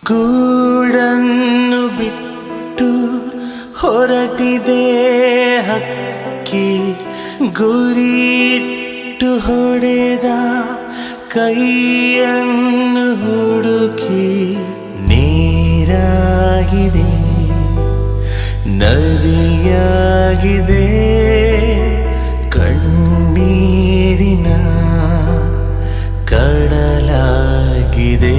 ಗೂಡನ್ನು ಬಿಟ್ಟು ಹೊರಟಿದೆ ಹಕ್ಕಿ ಗುರಿಯಿಟ್ಟು ಹೊಡೆದ ಕೈಯನ್ನು ಹುಡುಕಿ ನೀರಾಗಿದೆ ನದಿಯಾಗಿದೆ ಕಣ್ಣೀರಿನ ಕಡಲಾಗಿದೆ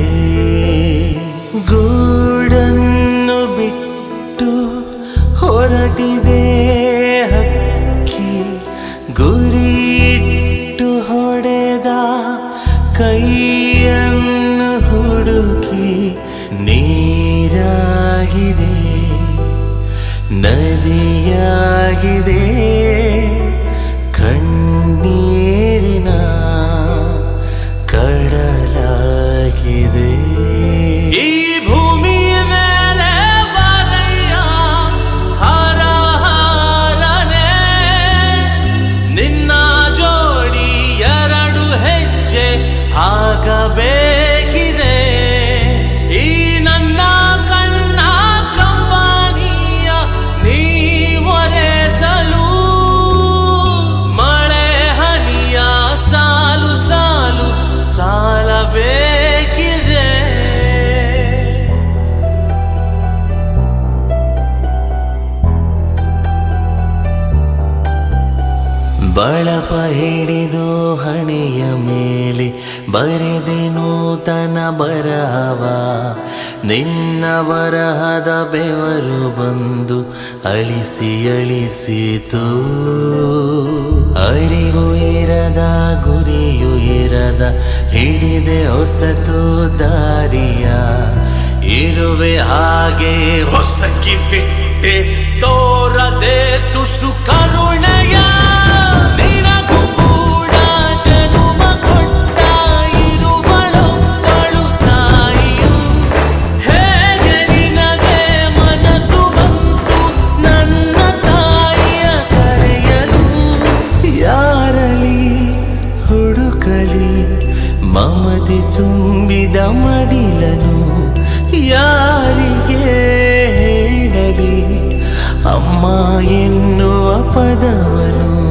ಗೂಡನ್ನು ಬಿಟ್ಟು ಹೊರಟಿದೆ ಹಕ್ಕಿ ಗುರಿಯಿಟ್ಟು ಹೊಡೆದ ಕೈಯನ್ನು ಹುಡುಕಿ ನೀರಾಗಿದೆ ನದಿಯಾಗಿದೆ ಕಣ್ಣೀರಿನ ಕಡಲಾಗಿದೆ ಈ ಭೂಮಿ ಮೇಲೆ ಬಾರಯ್ಯ ಹರ ಹರನೆ ನಿನ್ನ ಜೋಡಿ ಎರಡು ಹೆಜ್ಜೆ ಆಗಬೇಕಿದೆ ಈ ನನ್ನ ಕಣ್ಣ ಕಂಬನಿಯ ನೀವರೆಸಲು ಮಳೆ ಹನಿಯ ಸಾಲು ಸಾಲು ಸಾಲಬೇಕಿದೆ ಬಳಪ ಹಿಡಿದು ಹಣೆಯ ಮೇಲೆ ಬರೆದೆ ನೂತನ ಬರಹವ ನಿನ್ನ ಬರಹದ ಬೆವರು ಬಂದು ಅಳಿಸಿ ಅಳಿಸಿತು ಅರಿವು ಇರದ ಗುರಿಯು ಇರದ ಹಿಡಿದೆ ಹೊಸತು ದಾರಿಯ ಇರುವೆ ಹಾಗೆ ಹೊಸಕಿ ಬಿಟ್ಟೆ ತೋರದೆ ತುಸು ಕರುಣೆಯ ನಿನಗೂ ಕೂಡ ಜನುಮ ಕೊಟ್ಟ ಇರುವಳೊಬ್ಬಳು ತಾಯಿಯು ಹೇಗೆ ನಿನಗೆ ಮನಸ್ಸು ಬಂತು ನನ್ನ ತಾಯಿಯ ಕರೆಯಲು ಯಾರಲಿ ಹುಡುಕಲಿ ಮಮತೆ ತುಂಬಿದ ಮಡಿಲನು ಯಾರಿಗೆ ಹೇಳಲಿ ಅಮ್ಮ ಎನ್ನುವ ಪದವನು